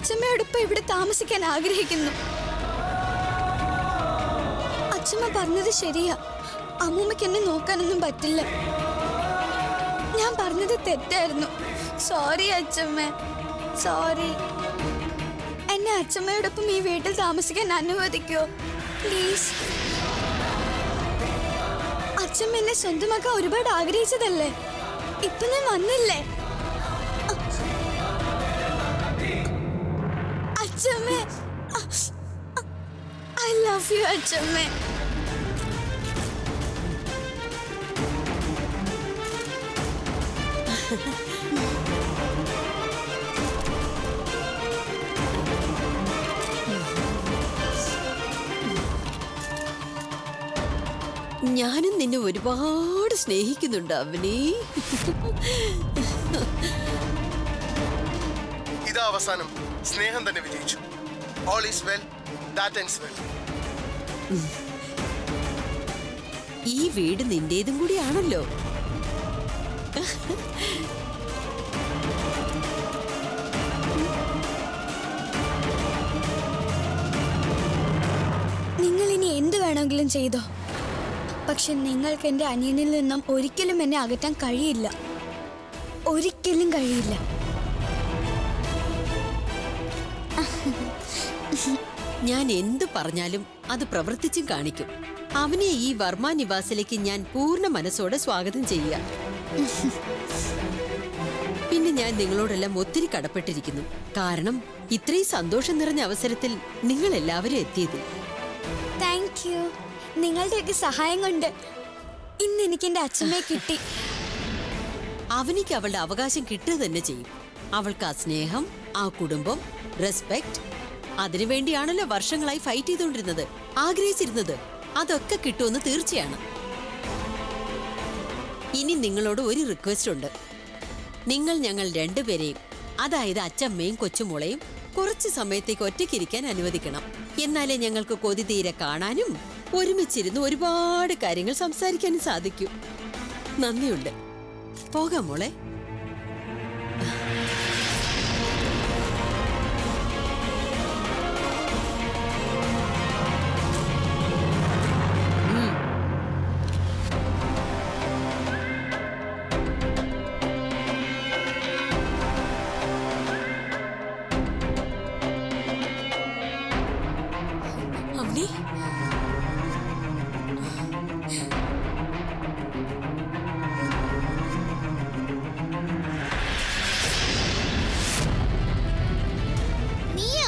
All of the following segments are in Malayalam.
അച്ഛമ്മയോടൊപ്പം ഇവിടെ താമസിക്കാൻ ആഗ്രഹിക്കുന്നു അച്ഛമ്മ പറഞ്ഞത് ശരിയാ അമ്മൂമ്മയ്ക്ക് എന്നെ നോക്കാനൊന്നും പറ്റില്ല ഞാൻ പറഞ്ഞത് തെറ്റായിരുന്നു സോറി അച്ഛമ്മ സോറി എന്നെ അച്ഛമ്മയോടൊപ്പം ഈ വീട്ടിൽ താമസിക്കാൻ അനുവദിക്കോ പ്ലീസ് അച്ഛമ്മ എന്നെ സ്വന്തമാക്കാൻ ഒരുപാട് ആഗ്രഹിച്ചതല്ലേ ഇപ്പൊ ഞാൻ വന്നില്ലേ അച്ഛമ്മേ ഐ ലവ് യു അച്ഛമ്മേ ഞാനും നിന്നെ ഒരുപാട് സ്നേഹിക്കുന്നുണ്ട് അവനെ ഇതാ അവസാനം സ്നേഹം തന്നെ വിജയിച്ചു all is well that ends well ഈ വീട് നിന്റേതും കൂടിയാണല്ലോ നിങ്ങൾ ഇനി എന്ത് വേണമെങ്കിലും ചെയ്തോ പക്ഷെ നിങ്ങൾക്ക് എൻ്റെ അനിയനിൽ നിന്നും ഒരിക്കലും എന്നെ അകറ്റാൻ കഴിയില്ല ഒരിക്കലും കഴിയില്ല ഞാൻ എന്തു പറഞ്ഞാലും അത് പ്രവർത്തിച്ചും കാണിക്കും അവനെ ഈ വർമ്മ നിവാസിലേക്ക് ഞാൻ പൂർണ്ണ മനസ്സോടെ സ്വാഗതം ചെയ്യുക പിന്നെ ഞാൻ നിങ്ങളോടെല്ലാം ഒത്തിരി കടപ്പെട്ടിരിക്കുന്നു കാരണം ഇത്രയും സന്തോഷം നിറഞ്ഞ അവസരത്തിൽ നിങ്ങൾ എല്ലാവരും എത്തിയതിൽ താങ്ക് യു നിങ്ങളുടെയൊക്കെ സഹായം കൊണ്ട് ഇന്ന് എനിക്ക് എൻ്റെ അച്ഛമ്മയെ കിട്ടി അവനിക്ക് അവളുടെ അവകാശം കിട്ടുക തന്നെ ചെയ്യും അവൾക്ക് ആ സ്നേഹം ആ കുടുംബം റെസ്പെക്ട് അതിനുവേണ്ടിയാണല്ലോ വർഷങ്ങളായി ഫൈറ്റ് ചെയ്തുകൊണ്ടിരുന്നത് ആഗ്രഹിച്ചിരുന്നത് അതൊക്കെ കിട്ടുമെന്ന് തീർച്ചയാണ് ഇനി നിങ്ങളോട് ഒരു റിക്വസ്റ്റ് ഉണ്ട് നിങ്ങൾ ഞങ്ങൾ രണ്ടുപേരെയും അതായത് അച്ചമ്മയും കൊച്ചുമോളെയും കുറച്ച് സമയത്തേക്ക് ഒറ്റയ്ക്കിരിക്കാൻ അനുവദിക്കണം എന്നാലേ ഞങ്ങൾക്ക് കൊതി തീരെ കാണാനും ഒരുമിച്ചിരുന്ന് ഒരുപാട് കാര്യങ്ങൾ സംസാരിക്കാനും സാധിക്കൂ നന്ദിയുണ്ട് പോകാം മോളെ അവനി നീയോ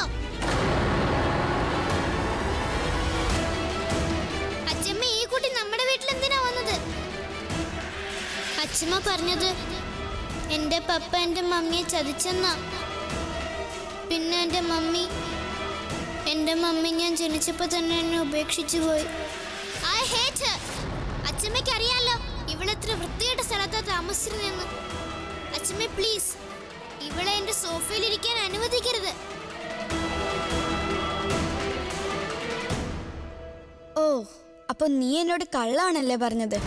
അച്ഛമ്മ ഈ കുട്ടി നമ്മുടെ വീട്ടിൽ എന്തിനാ വന്നത് അച്ഛമ്മ പറഞ്ഞത് എന്റെ പപ്പ എന്റെ മമ്മിയെ ചതിച്ചെന്നാ പിന്നെ എന്റെ മമ്മി എന്റെ മമ്മി ഞാൻ ജനിച്ചപ്പോ തന്നെ എന്നെ ഉപേക്ഷിച്ചു പോയി ഐ ഹേറ്റ് അച്ഛമ്മയ്ക്ക് അറിയാലോ ഇവളെത്ര വൃത്തികെട്ട സ്ഥലത്താ താമസിച്ചിരുന്നെന്ന് അച്ഛമ്മ പ്ലീസ് ഇവളെ എന്റെ സോഫയിൽ ഇരിക്കാൻ അനുവദിക്കരുത് ഓ അപ്പൊ നീ എന്നോട് കള്ളാണല്ലേ പറഞ്ഞത്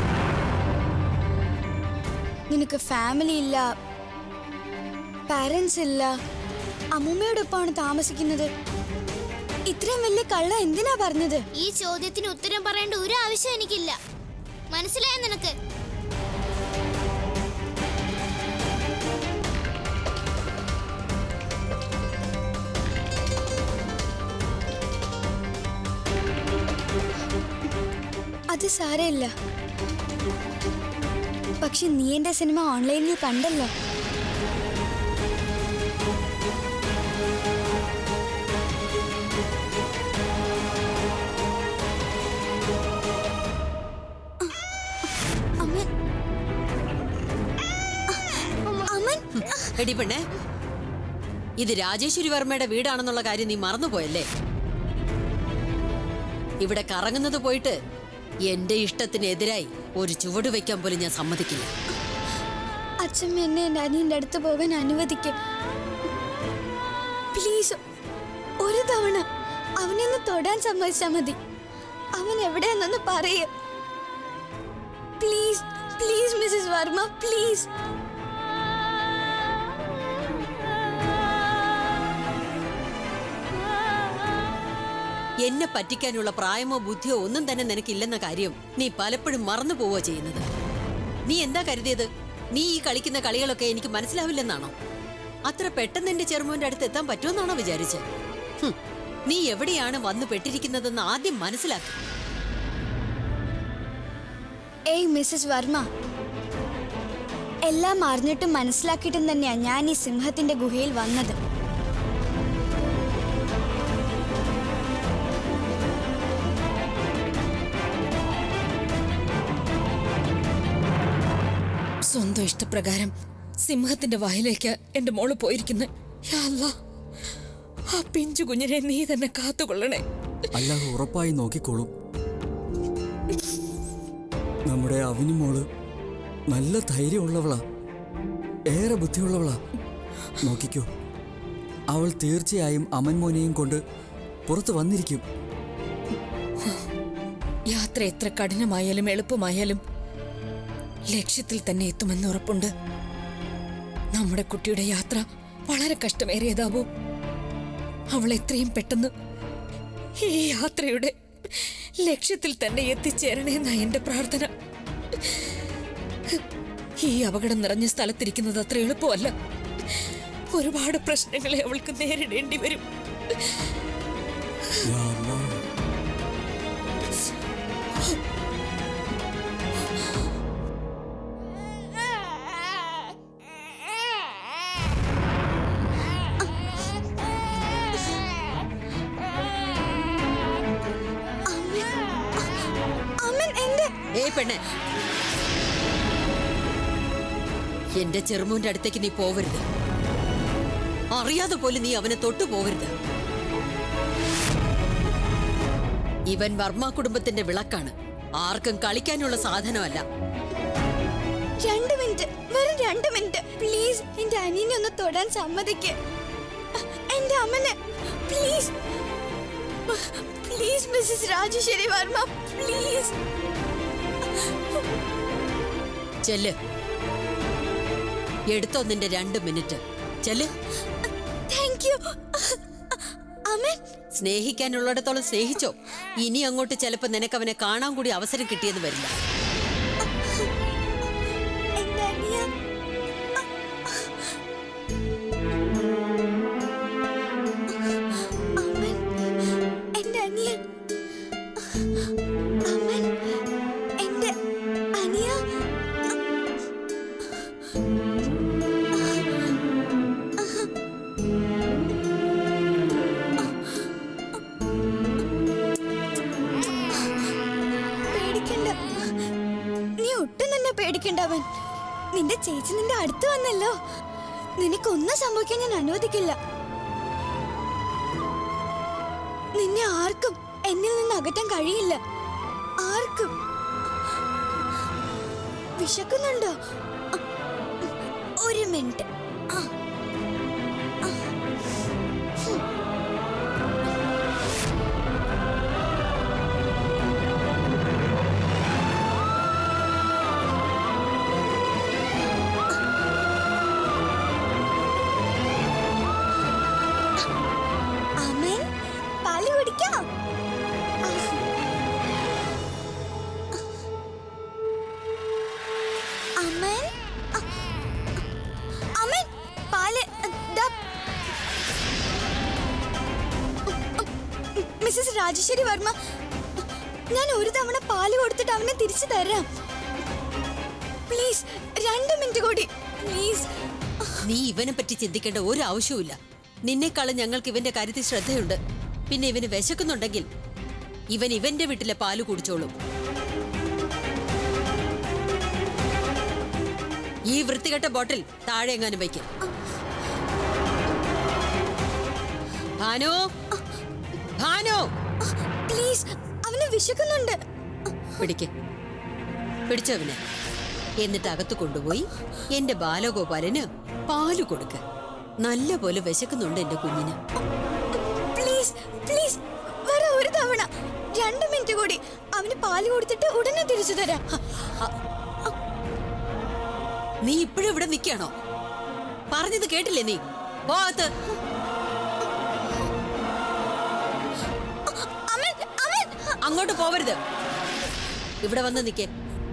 നിനക്ക് ഫാമിലി ഇല്ല പാരൻസ് ഇല്ല അമ്മൂമ്മയോടൊപ്പമാണ് താമസിക്കുന്നത് ഇത്രയും വലിയ കള്ള എന്തിനാ പറഞ്ഞത് ഈ ചോദ്യത്തിന് ഉത്തരം പറയേണ്ട ഒരു ആവശ്യം എനിക്കില്ല മനസ്സിലായോ നിനക്ക് അത് സാരമില്ല പക്ഷെ നീ എന്റെ സിനിമ ഓൺലൈനിൽ കണ്ടല്ലോ അമ്മൻ അമ്മൻ എടി പെണ്ണേ ഇത് രാജേശ്വരി വർമ്മയുടെ വീടാണെന്നുള്ള കാര്യം നീ മറന്നുപോയല്ലേ ഇവിടെ കറങ്ങുന്നത് പോയിട്ട് എന്റെ ഇഷ്ടത്തിനെതിരായി ഒരു ചുവട് വെക്കാൻ പോലും ഞാൻ സമ്മതിക്കില്ല അച്ഛമ്മ എന്നെ എൻ്റെ അനിയൻ്റെ അടുത്ത് പോകാൻ അനുവദിക്കും പ്ലീസ് ഒരു തവണ അവനെ ഒന്ന് തൊടാൻ സമ്മതിച്ചാൽ മതി അവൻ എവിടെയാണെന്ന് പറയും please please Mrs Varma please എന്നെ പറ്റിക്കാനുള്ള പ്രായമോ ബുദ്ധിയോ ഒന്നും തന്നെ നിനക്കില്ലെന്ന കാര്യം നീ പലപ്പോഴും മറന്നു പോവുക ചെയ്യുന്നത് നീ എന്താ കരുതിയത് നീ ഈ കളിക്കുന്ന കളികളൊക്കെ എനിക്ക് മനസ്സിലാവില്ലെന്നാണോ അത്ര പെട്ടെന്ന് എന്റെ ചെറുമോന്റെ അടുത്ത് എത്താൻ പറ്റുമെന്നാണോ വിചാരിച്ചത് ഹും, നീ എവിടെയാണ് വന്നു പെട്ടിരിക്കുന്നതെന്ന് ആദ്യം മനസ്സിലാക്കി ഏയ് മിസ്സസ് വർമ്മ എല്ലാം അറിഞ്ഞിട്ടും മനസ്സിലാക്കിയിട്ടും തന്നെയാ ഞാൻ ഈ സിംഹത്തിന്റെ ഗുഹയിൽ വന്നത് സ്വന്തം ഇഷ്ടപ്രകാരം സിംഹത്തിന്റെ വായിലേക്ക് എന്റെ മോള് പോയിരിക്കുന്നു യാ അല്ലാ, ആ പിഞ്ചു കുഞ്ഞിനെ നീ തന്നെ കാത്തുകൊള്ളണേ അല്ലാഹ് ഉറപ്പായി നോക്കിക്കോളും നമ്മുടെ അവനി മോള് നല്ല ധൈര്യമുള്ളവളാ ഏറെ ബുദ്ധിയുള്ളവളാ നോക്കിക്കോ അവൾ തീർച്ചയായും അമൻ മോനെയും കൊണ്ട് പുറത്ത് വന്നിരിക്കും യാത്ര എത്ര കഠിനമായാലും എളുപ്പമായാലും ലക്ഷ്യത്തിൽ തന്നെ എത്തുമെന്ന് ഉറപ്പുണ്ട് നമ്മുടെ കുട്ടിയുടെ യാത്ര വളരെ കഷ്ടമേറിയതാവൂ അവൾ എത്രയും പെട്ടെന്ന് ഈ യാത്രയുടെ ലക്ഷ്യത്തിൽ തന്നെ എത്തിച്ചേരണേന്ന എന്റെ പ്രാർത്ഥന ഈ അപകടം നിറഞ്ഞ സ്ഥലത്തിരിക്കുന്നത് അത്ര എളുപ്പമല്ല ഒരുപാട് പ്രശ്നങ്ങളെ അവൾക്ക് നേരിടേണ്ടി വരും യാ അല്ലാഹ്. അമ്മൻ എന്റെ ഏയ് പെണ്ണെ എന്റെ ചെറുമോന്റെ അടുത്തേക്ക് നീ പോവരുത് അറിയാതെ പോലും നീ അവനെ തൊട്ടു പോവരുത് ഇവൻ വർമ്മ കുടുംബത്തിന്റെ വിളക്കാണ് ആർക്കും കളിക്കാനുള്ള സാധനമല്ല രണ്ട് മിനിറ്റ് വെറും രണ്ട് മിനിറ്റ് പ്ലീസ് എന്റെ അനിയനെ ഒന്ന് തൊടാൻ സമ്മതിക്ക് എന്റെ അമ്മനെ please please Mrs Rajeshwari Varma please ചെല്ല് എടുത്തോ നിന്റെ രണ്ട് മിനിറ്റ് ചെല്ല് താങ്ക് യു അമ്മൻ സ്നേഹിക്കാനുള്ളിടത്തോളം സ്നേഹിച്ചോ ഇനി അങ്ങോട്ട് ചിലപ്പോ നിനക്ക് അവനെ കാണാൻ കൂടി അവസരം കിട്ടിയെന്ന് വരില്ല എന്റെ അനിയ അമ്മൻ എന്റെ അനിയൻ അമ്മൻ എന്റെ അനിയ പേടിക്കണ്ട നീ ഒട്ടും തന്നെ പേടിക്കണ്ട അവൻ നിന്റെ ചേച്ചി നിന്റെ അടുത്ത് വന്നല്ലോ നിനക്കൊന്നും സംഭവിക്കാൻ ഞാൻ അനുവദിക്കില്ല നിന്നെ ആർക്കും എന്നിൽ നിന്ന് അകറ്റാൻ കഴിയില്ല ആർക്കും വിശക്കുന്നുണ്ടോ അ, ഒരു മിനിറ്റ് ആ ആ. ഹും. അമൻ പാല് കുടിക്കാം അമൻ അ- അമൻ പാല് ദാ. മിസ്സസ് രാജേശ്വരി വർമ്മ ഞാൻ ഒരു തവണ പാല് കൊടുത്തിട്ട് അവനെ തിരിച്ചു തരാം പ്ലീസ് രണ്ട് മിനിറ്റ് കൂടി പ്ലീസ് നീ ഇവനെ പറ്റി ചിന്തിക്കേണ്ട ഒരു ആവശ്യവുമില്ല നിന്നെക്കാളും ഞങ്ങൾക്ക് ഇവന്റെ കാര്യത്തിൽ ശ്രദ്ധയുണ്ട് പിന്നെ ഇവന് വിശക്കുന്നുണ്ടെങ്കിൽ ഇവൻ ഇവന്റെ വീട്ടിലെ പാല് കുടിച്ചോളും ഈ വൃത്തികെട്ട ബോട്ടിൽ താഴെ എങ്ങാനും വയ്ക്കും ഭാനു ഭാനു പ്ലീസ് അവന് വിശക്കുന്നുണ്ട് പിടിക്ക് പിടിച്ചവനെ എന്നിട്ട് അകത്ത് കൊണ്ടുപോയി എന്റെ ബാലഗോപാലന് പാല് കൊടുക്ക് നല്ല പോലെ വിശക്കുന്നുണ്ട് എന്റെ കുഞ്ഞിന് പ്ലീസ് പ്ലീസ് വേറെ ഒരു തവണ രണ്ട് മിനിറ്റ് കൂടി അവന് പാല് കൊടുത്തിട്ട് ഉടനെ തിരിച്ചു തരാം നീ ഇപ്പോഴും ഇവിടെ നിൽക്കുകയാണോ പറഞ്ഞത് കേട്ടില്ലേ നീ പോകത്ത് എങ്ങോട്ട് പോവരുത് ഇവിടെ വന്ന് നിക്കേ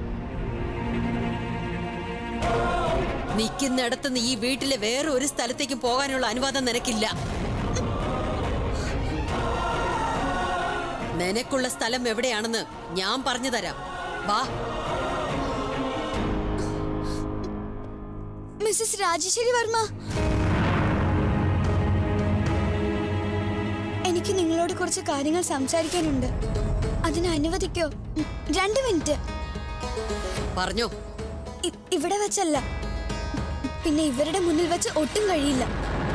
നിൽക്കുന്നിടത്ത് നീ ഈ വീട്ടിലെ വേറെ ഒരു സ്ഥലത്തേക്കും പോകാനുള്ള അനുവാദം നിനക്കില്ല നിനക്കുള്ള സ്ഥലം എവിടെയാണെന്ന് ഞാൻ പറഞ്ഞു തരാം വാ മിസ്സസ് രാജേശ്വരി വർമ്മ എനിക്ക് നിങ്ങളോട് കുറച്ച് കാര്യങ്ങൾ സംസാരിക്കാനുണ്ട് അതിന് അനുവദിക്കോ ഉം, രണ്ട് മിനിറ്റ് പറഞ്ഞോ ഇ- ഇവിടെ വെച്ചല്ല പിന്നെ ഇവരുടെ മുന്നിൽ വെച്ച് ഒട്ടും കഴിയില്ല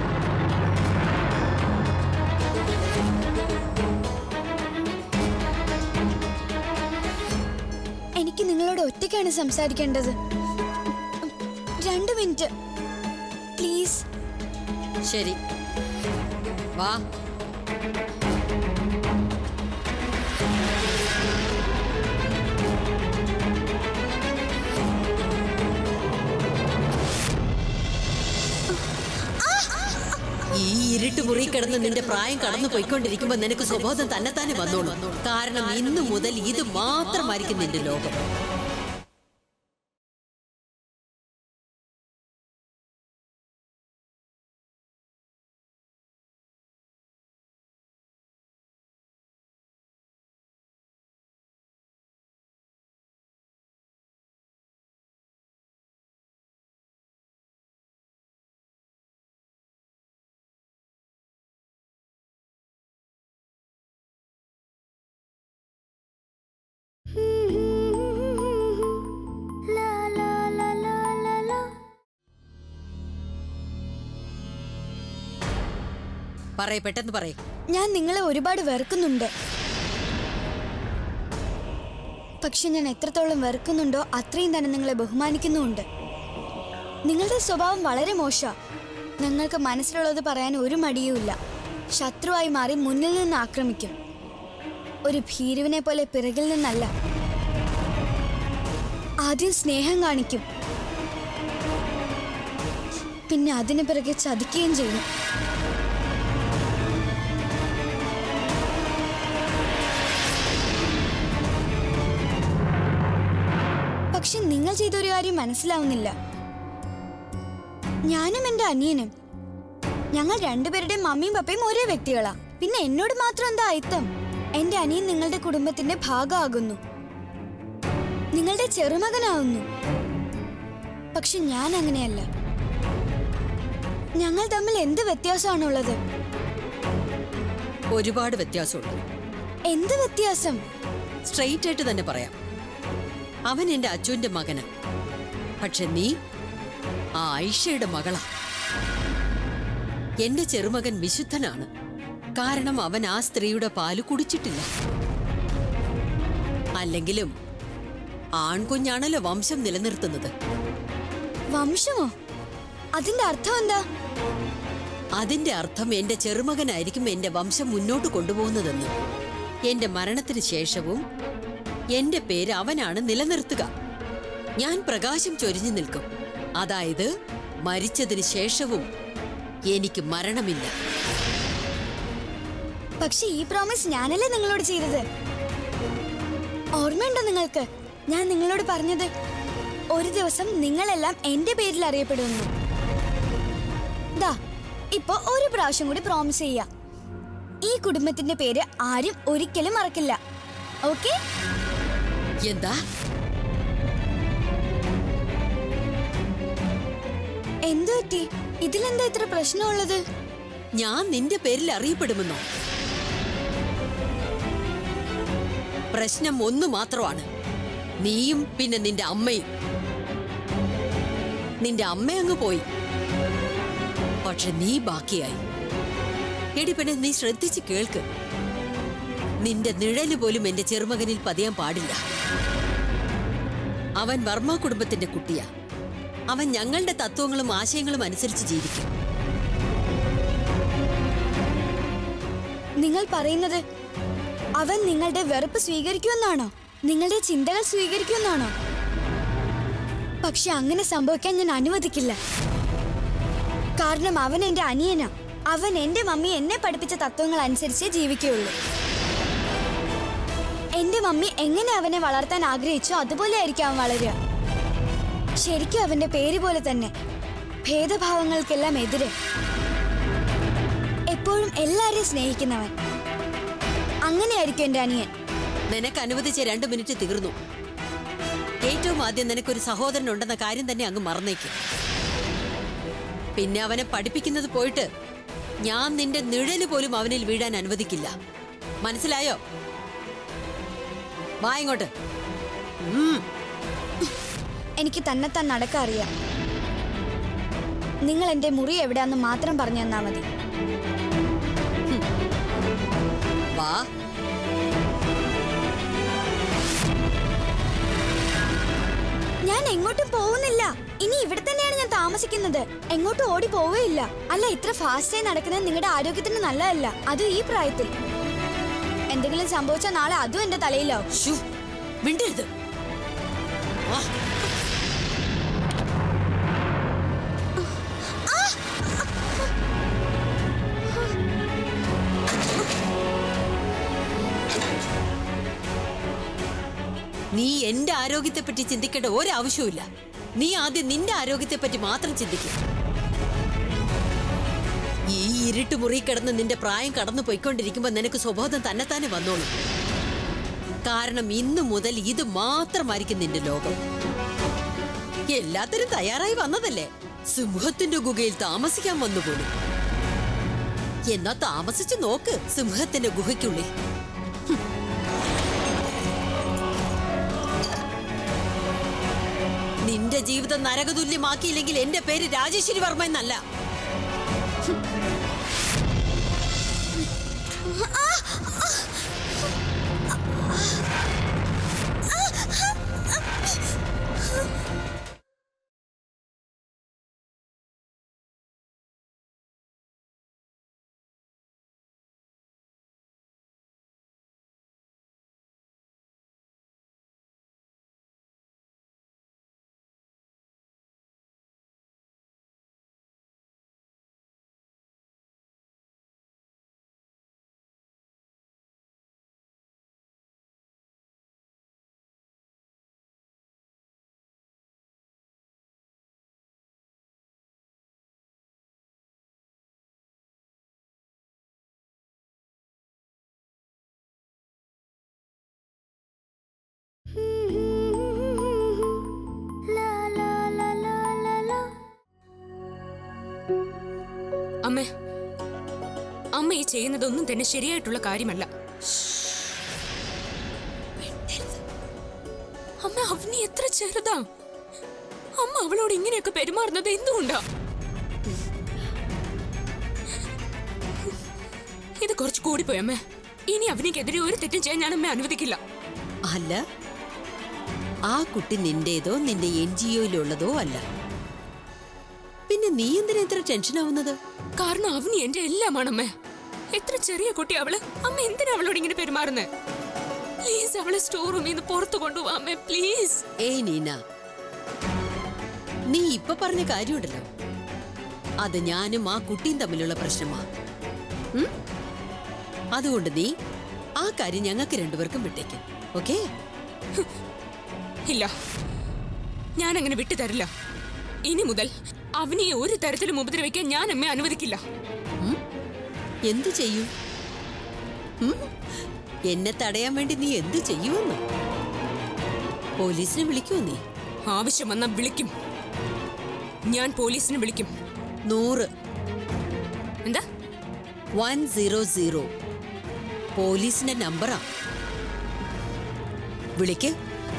എനിക്ക് നിങ്ങളോട് ഒറ്റയ്ക്കാണ് സംസാരിക്കേണ്ടത് രണ്ട് മിനിറ്റ് പ്ലീസ് ശരി വാ ഈ ഇരുട്ട് മുറി കിടന്ന് നിന്റെ പ്രായം കടന്നു പോയിക്കൊണ്ടിരിക്കുമ്പോ നിനക്ക് സ്വബോധം തന്നെത്താനെ വന്നോളൂ കാരണം ഇന്നു മുതൽ ഇത് മാത്രമായിരിക്കും നിന്റെ ലോകം പറയ പെട്ടെന്ന് പറയേ ഞാൻ നിങ്ങളെ ഒരുപാട് വെറുക്കുന്നുണ്ട് പക്ഷെ ഞാൻ എത്രത്തോളം വെറുക്കുന്നുണ്ടോ അത്രയും തന്നെ നിങ്ങളെ ബഹുമാനിക്കുന്നുമുണ്ട് നിങ്ങളുടെ സ്വഭാവം വളരെ മോശ ഞങ്ങൾക്ക് മനസ്സിലുള്ളത് പറയാൻ ഒരു മടിയുമില്ല ശത്രുവായി മാറി മുന്നിൽ നിന്ന് ആക്രമിക്കും ഒരു ഭീരുവിനെ പോലെ പിറകിൽ നിന്നല്ല ആദ്യം സ്നേഹം കാണിക്കും പിന്നെ അതിനു പിറകെ ചതിക്കുകയും ചെയ്യും പക്ഷെ നിങ്ങൾ ചെയ്ത ഒരു കാര്യം മനസ്സിലാവുന്നില്ല ഞാനും എന്റെ അനിയനും ഞങ്ങൾ രണ്ടുപേരുടെയും മമ്മിയും പപ്പയും ഒരേ വ്യക്തികളാ പിന്നെ എന്നോട് മാത്രം എന്താ അയിത്തം എന്റെ അനിയൻ നിങ്ങളുടെ കുടുംബത്തിന്റെ ഭാഗമാകുന്നു നിങ്ങളുടെ ചെറുമകനാവുന്നു പക്ഷെ ഞാൻ അങ്ങനെയല്ല ഞങ്ങൾ തമ്മിൽ എന്ത് വ്യത്യാസമാണുള്ളത് ഒരുപാട് വ്യത്യാസമുണ്ട് എന്ത് വ്യത്യാസം സ്ട്രെയിറ്റ് ആയിട്ട് തന്നെ പറയാം അവൻ എന്റെ അച്ചുവിന്റെ മകനാ പക്ഷെ നീ ആ ഐഷയുടെ മകളാ എന്റെ ചെറുമകൻ വിശുദ്ധനാണ് കാരണം അവൻ ആ സ്ത്രീയുടെ പാല് കുടിച്ചിട്ടില്ല അല്ലെങ്കിലും ആൺകുഞ്ഞാണല്ലോ വംശം നിലനിർത്തുന്നത് വംശമോ അതിന്റെ അർത്ഥം എന്താ അതിന്റെ അർത്ഥം എന്റെ ചെറുമകനായിരിക്കും എന്റെ വംശം മുന്നോട്ട് കൊണ്ടുപോകുന്നതെന്ന് എന്റെ മരണത്തിന് ശേഷവും എന്റെ പേര് അവനാണ് നിലനിർത്തുക ഞാൻ പ്രകാശം ചൊരിഞ്ഞു നിൽക്കും അതായത് മരിച്ചതിന് ശേഷവും എനിക്ക് മരണമില്ല പക്ഷെ ഈ പ്രോമിസ് ഞാനല്ലേ നിങ്ങളോട് ചെയ്തത് ഓർമ്മയുണ്ടോ നിങ്ങൾക്ക് ഞാൻ നിങ്ങളോട് പറഞ്ഞത് ഒരു ദിവസം നിങ്ങളെല്ലാം എന്റെ പേരിൽ അറിയപ്പെടുന്നു ദാ ഇപ്പൊ ഒരു പ്രാവശ്യം കൂടി പ്രോമിസ് ചെയ്യാം ഈ കുടുംബത്തിന്റെ പേര് ആരും ഒരിക്കലും മറക്കില്ല ഓക്കെ എന്താ എന്തു പറ്റി ഇതിലെന്താ ഇത്ര പ്രശ്നമുള്ളത് ഞാൻ നിന്റെ പേരിൽ അറിയപ്പെടുമെന്നോ പ്രശ്നം ഒന്ന് മാത്രമാണ് നീയും പിന്നെ നിന്റെ അമ്മയും നിന്റെ അമ്മ അങ്ങ് പോയി പക്ഷെ നീ ബാക്കിയായി എടി പെണ്ണെ നീ ശ്രദ്ധിച്ച് കേൾക്ക് നിന്റെ നിഴല് പോലും എന്റെ ചെറുമകനിൽ പതിയാൻ പാടില്ല അവൻ വർമ്മ കുടുംബത്തിന്റെ കുട്ടിയാ അവൻ ഞങ്ങളുടെ തത്വങ്ങളും ആശയങ്ങളും അനുസരിച്ച് ജീവിക്കും നിങ്ങൾ പറയുന്നത് അവൻ നിങ്ങളുടെ വെറുപ്പ് സ്വീകരിക്കുമെന്നാണോ നിങ്ങളുടെ ചിന്തകൾ സ്വീകരിക്കുമെന്നാണോ പക്ഷെ അങ്ങനെ സംഭവിക്കാൻ ഞാൻ അനുവദിക്കില്ല കാരണം അവൻ എന്റെ അനിയനാ അവൻ എന്റെ മമ്മി എന്നെ പഠിപ്പിച്ച തത്വങ്ങൾ അനുസരിച്ചേ ജീവിക്കുകയുള്ളൂ എന്റെ മമ്മി എങ്ങനെ അവനെ വളർത്താൻ ആഗ്രഹിച്ചോ അതുപോലെ ആയിരിക്കും അവൻ വളരുക ശരിക്കും അവന്റെ പേര് പോലെ തന്നെ ഭേദഭാവങ്ങൾക്കെല്ലാം എതിരെ എപ്പോഴും എല്ലാരെയും സ്നേഹിക്കുന്നവൻ അങ്ങനെയായിരിക്കും എന്റെ അനിയൻ നിനക്ക് അനുവദിച്ച രണ്ട് മിനിറ്റ് തീർന്നു ഏറ്റവും ആദ്യം നിനക്കൊരു സഹോദരൻ ഉണ്ടെന്ന കാര്യം തന്നെ അങ്ങ് മറന്നേക്കും പിന്നെ അവനെ പഠിപ്പിക്കുന്നത് പോയിട്ട് ഞാൻ നിന്റെ നിഴല് പോലും അവനിൽ വീഴാൻ അനുവദിക്കില്ല മനസ്സിലായോ വാ ഇങ്ങോട്ട് ഉം. എനിക്ക് തന്നെത്താൻ നടക്കാൻ അറിയാം നിങ്ങൾ എന്റെ മുറി എവിടെയാന്ന് മാത്രം പറഞ്ഞു തന്നാ മതി വാ ഞാൻ എങ്ങോട്ടും പോകുന്നില്ല ഇനി ഇവിടെ തന്നെയാണ് ഞാൻ താമസിക്കുന്നത് എങ്ങോട്ടും ഓടി പോവുകയില്ല അല്ല ഇത്ര ഫാസ്റ്റായി നടക്കുന്നത് നിങ്ങളുടെ ആരോഗ്യത്തിന് നല്ലതല്ല അതും ഈ പ്രായത്തിൽ എന്തെങ്കിലും സംഭവിച്ചാൽ നാളെ അതും എന്റെ തലയിലാവും ശ്ശൂ, മിണ്ടരുത് ആ, നീ എന്റെ ആരോഗ്യത്തെപ്പറ്റി ചിന്തിക്കേണ്ട ഒരാവശ്യവുമില്ല നീ ആദ്യം നിന്റെ ആരോഗ്യത്തെപ്പറ്റി മാത്രം ചിന്തിക്കും ഈ ഇരുട്ട് മുറി കിടന്ന് നിന്റെ പ്രായം കടന്നു പോയിക്കൊണ്ടിരിക്കുമ്പോ നിനക്ക് സ്വബോധം തന്നെത്താനെ വന്നോളൂ കാരണം ഇന്നു മുതൽ ഇത് മാത്രമായിരിക്കും നിന്റെ ലോകം എല്ലാത്തിനും തയ്യാറായി വന്നതല്ലേ സിംഹത്തിന്റെ ഗുഹയിൽ താമസിക്കാൻ വന്നു പോലും എന്നാ താമസിച്ചു നോക്ക് സിംഹത്തിന്റെ ഗുഹയ്ക്കുള്ളിൽ ഹും. നിന്റെ ജീവിതം നരകതുല്യമാക്കിയില്ലെങ്കിൽ എന്റെ പേര് രാജേശ്വരി വർമ്മ എന്നല്ല അമ്മേ അമ്മ ഈ ചെയ്യുന്നതൊന്നും തന്നെ ശരിയായിട്ടുള്ള കാര്യമല്ല അമ്മ അവനി എത്ര ചെറുതാ അമ്മ അവളോട് ഇങ്ങനെയൊക്കെ പെരുമാറുന്നത് എന്തുകൊണ്ടാ ഇത് കുറച്ച് കൂടിപ്പോയി അമ്മേ ഇനി അവനിക്കെതിരെ ഒരു തെറ്റും ചെയ്യാൻ ഞാൻ അമ്മ അനുവദിക്കില്ല അല്ല ആ കുട്ടി നിന്റേതോ നിന്റെ എൻ ജി ഒയിലുള്ളതോ അല്ല പിന്നെ നീ എന്തിനാ ഇത്ര ടെൻഷൻ ആവുന്നത് കാരണം അവനി എന്റെ എല്ലാമാണ് അമ്മേ എത്ര ചെറിയ കുട്ടി അവള് അമ്മ എന്തിനാ അവളോട് ഇങ്ങനെ പെരുമാറുന്നത് പ്ലീസ് അവളെ സ്റ്റോർ റൂമിൽ നിന്ന് പുറത്തു കൊണ്ടുപോവാ അമ്മേ പ്ലീസ് ഏയ് നീന നീ ഇപ്പൊ പറഞ്ഞ കാര്യമുണ്ടല്ലോ അത് ഞാനും ആ കുട്ടിയും തമ്മിലുള്ള പ്രശ്നമാ ഉം? അതുകൊണ്ട് നീ ആ കാര്യം ഞങ്ങൾക്ക് രണ്ടുപേർക്കും വിട്ടേക്കും ഓക്കേ ഇല്ല ഞാൻ അങ്ങനെ വിട്ടു തരില്ല ഇനി മുതൽ അവനിയെ ഒരു തരത്തിലും ഉപദ്രവിക്കാൻ ഞാൻ അമ്മ അനുവദിക്കില്ല എന്തു ചെയ്യും ഉം? എന്നെ തടയാൻ വേണ്ടി നീ എന്തു ചെയ്യുമെന്ന് പോലീസിനെ വിളിക്കുമോ നീ ആവശ്യം വന്നാൽ വിളിക്കും ഞാൻ പോലീസിനെ വിളിക്കും നൂറ് എന്താ വൺ സീറോ സീറോ പോലീസിന്റെ നമ്പറാ വിളിക്ക്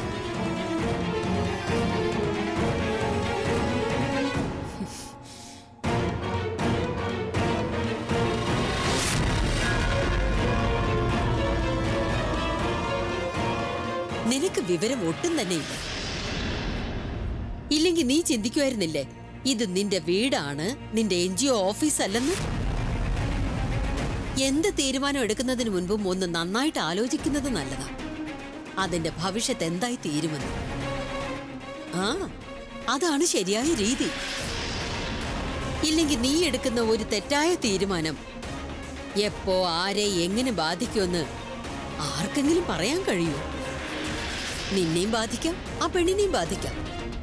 നിനക്ക് വിവരം ഒട്ടും തന്നെ ഇല്ല ഇല്ലെങ്കിൽ നീ ചിന്തിക്കുമായിരുന്നില്ലേ ഇത് നിന്റെ വീടാണ് നിന്റെ എൻ ജി ഒ ഓഫീസ് അല്ലെന്ന് എന്ത് തീരുമാനം എടുക്കുന്നതിന് മുൻപും ഒന്ന് നന്നായിട്ട് ആലോചിക്കുന്നത് നല്ലതാ അതിന്റെ ഭവിഷ്യത്ത് എന്തായി തീരുമെന്ന് ആ അതാണ് ശരിയായ രീതി ഇല്ലെങ്കിൽ നീ എടുക്കുന്ന ഒരു തെറ്റായ തീരുമാനം എപ്പോ ആരെ എങ്ങനെ ബാധിക്കുമെന്ന് ആർക്കെങ്കിലും പറയാൻ കഴിയൂ നിന്നെയും ബാധിക്കാം ആ പെണ്ണിനെയും ബാധിക്കാം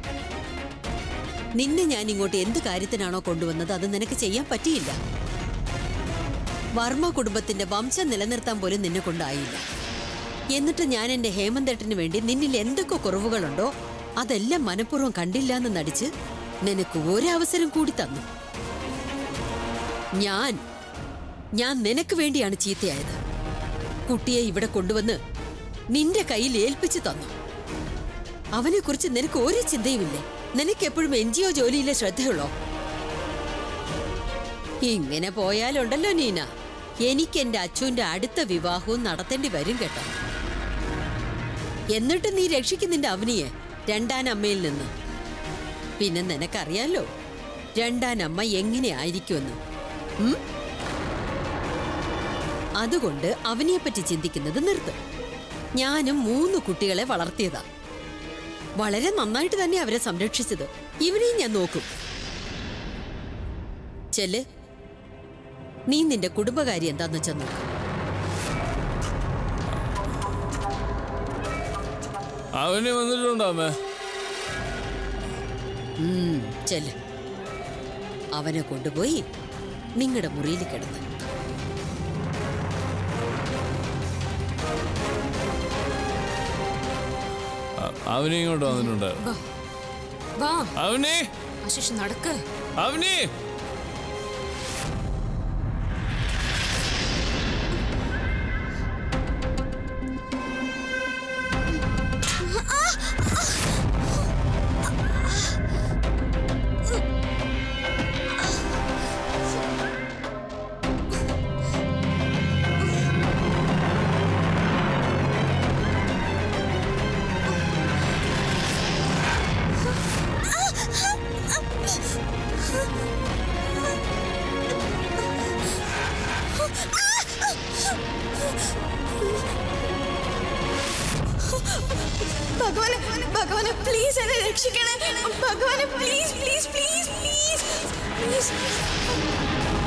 നിന്നെ ഞാൻ ഇങ്ങോട്ട് എന്ത് കാര്യത്തിനാണോ കൊണ്ടുവന്നത് അത് നിനക്ക് ചെയ്യാൻ പറ്റിയില്ല വർമ്മ കുടുംബത്തിന്റെ വംശം നിലനിർത്താൻ പോലും നിന്നെ കൊണ്ടായില്ല എന്നിട്ട് ഞാൻ എന്റെ ഹേമന്തേട്ടന് വേണ്ടി നിന്നിൽ എന്തൊക്കെ കുറവുകളുണ്ടോ അതെല്ലാം മനഃപൂർവ്വം കണ്ടില്ല എന്ന് നടിച്ച് നിനക്ക് ഒരവസരം കൂടി തന്നു ഞാൻ ഞാൻ നിനക്ക് വേണ്ടിയാണ് ചീത്തയായത് കുട്ടിയെ ഇവിടെ കൊണ്ടുവന്ന് നിന്റെ കയ്യിൽ ഏൽപ്പിച്ചു തന്നു അവനെ കുറിച്ച് നിനക്ക് ഒരു ചിന്തയുമില്ലേ നിനക്ക് എപ്പോഴും എൻ ജി ഒ ജോലിയിലെ ശ്രദ്ധയുള്ളോ ഇങ്ങനെ പോയാലുണ്ടല്ലോ നീന എനിക്ക് എന്റെ അച്ഛൻ്റെ അടുത്ത വിവാഹവും നടത്തേണ്ടി വരും കേട്ടോ എന്നിട്ട് നീ രക്ഷിക്കും നിന്റെ അവനിയെ രണ്ടാൻ അമ്മയിൽ നിന്ന് പിന്നെ നിനക്കറിയാലോ രണ്ടാൻ അമ്മ എങ്ങനെ ആയിരിക്കുമെന്ന് ഉം? അതുകൊണ്ട് അവനെപ്പറ്റി ചിന്തിക്കുന്നത് നിർത്തും ഞാനും മൂന്ന് കുട്ടികളെ വളർത്തിയതാ വളരെ നന്നായിട്ട് തന്നെ അവരെ സംരക്ഷിച്ചത് ഇവനെയും ഞാൻ നോക്കും ചെല്ല് നീ നിന്റെ കുടുംബകാര്യം എന്താന്ന് വെച്ചാൽ നോക്ക് അവന് വന്നിട്ടുണ്ടോ അമ്മേ ഉം, ചെല്ല് അവനെ കൊണ്ടുപോയി നിങ്ങളുടെ മുറിയിൽ കിടന്ന് അ- അവന് ഇങ്ങോട്ട് വന്നിട്ടുണ്ട് വാ വാ അവനെ ആശിഷ് നടക്ക് അവനെ ഭഗവാനെ ഭഗവാനെ പ്ലീസ് എന്നെ രക്ഷിക്കണേ ഭഗവാനെ please please please please please